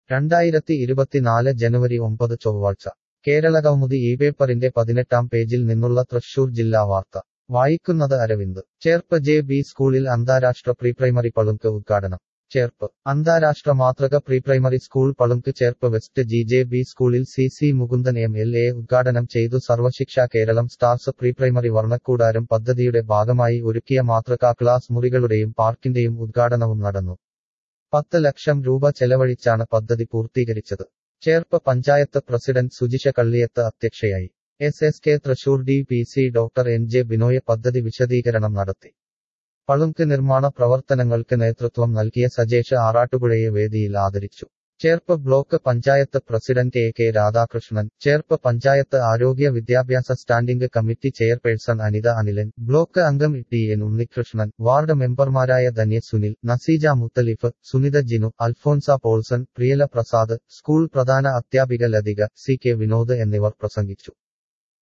രണ്ടായിരത്തി ഇരുപത്തിനാല് ജനുവരി ഒമ്പത് ചൊവ്വാഴ്ച കേരളകൗമുദി ഈ പേപ്പറിന്റെ പതിനെട്ടാം പേജിൽ നിന്നുള്ള തൃശൂർ ജില്ലാ വാർത്ത വായിക്കുന്നത് അരവിന്ദ് ചേർപ്പ് ജെ ബി സ്കൂളിൽ അന്താരാഷ്ട്ര പ്രീപ്രൈമറി പളുങ്ക് ഉദ്ഘാടനം ചേർപ്പ് അന്താരാഷ്ട്ര മാതൃക പ്രീപ്രൈമറി സ്കൂൾ പളുങ്ക് Cherpu west G J B സ്കൂളിൽ C C Mukundan M L A ഉദ്ഘാടനം ചെയ്തു സർവശിക്ഷ കേരളം സ്റ്റാർസ് പ്രീപ്രൈമറി വർണ്ണക്കൂടാരം പദ്ധതിയുടെ ഭാഗമായി ഒരുക്കിയ മാതൃകാ ക്ലാസ് മുറികളുടെയും പാർക്കിന്റെയും ഉദ്ഘാടനവും നടന്നു പത്ത് ലക്ഷം രൂപ ചെലവഴിച്ചാണ് പദ്ധതി പൂർത്തീകരിച്ചത് ചേർപ്പ് പഞ്ചായത്ത് പ്രസിഡന്റ് സുജിഷ കള്ളിയത്ത് അധ്യക്ഷയായി S S K Thrissur D P C doctor N J Binoy പദ്ധതി വിശദീകരണം നടത്തി പളുങ്ക് നിർമ്മാണ പ്രവർത്തനങ്ങൾക്ക് നേതൃത്വം നൽകിയ സജേഷ് ആറാട്ടുപുഴയെ വേദിയിൽ ആദരിച്ചു Cherpu block panchayat president A K Radhakrishnan Cherpu panchayat ആരോഗ്യ വിദ്യാഭ്യാസ standing committee chairperson Anitha Anilan block അംഗം ടി എൻ ഉണ്ണികൃഷ്ണൻ വാർഡ് മെമ്പർമാരായ ധന്യ സുനിൽ നസീജ മുത്തലിഫ് സുനിത ജിനു അൽഫോൻസ പോൾസൺ പ്രിയല പ്രസാദ് സ്കൂൾ പ്രധാന അധ്യാപിക ലതിക സി കെ വിനോദ് എന്നിവർ പ്രസംഗിച്ചു